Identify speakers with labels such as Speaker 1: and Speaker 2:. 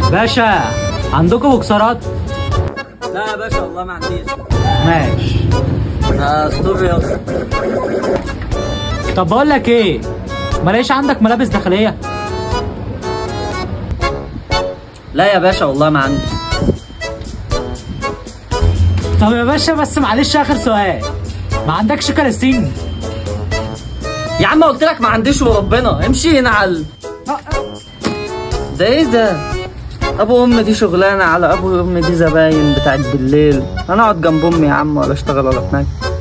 Speaker 1: باشا عندكم بوكسرات
Speaker 2: لا يا باشا والله ما عنديش
Speaker 1: ماشي
Speaker 2: ده ستور رياضي
Speaker 1: طب بقول لك ايه ملاقيش عندك ملابس داخليه
Speaker 2: لا يا باشا والله ما عندي
Speaker 1: طب يا باشا بس معلش اخر سؤال ما عندكش كراسين
Speaker 2: يا عم قلت لك ما عنديش وربنا امشي نعل ده ايه ده ابو امي دي شغلانه على ابو امي دي زباين بتاعت بالليل انا اقعد جنب امي يا عم ولا اشتغل ولا اتنك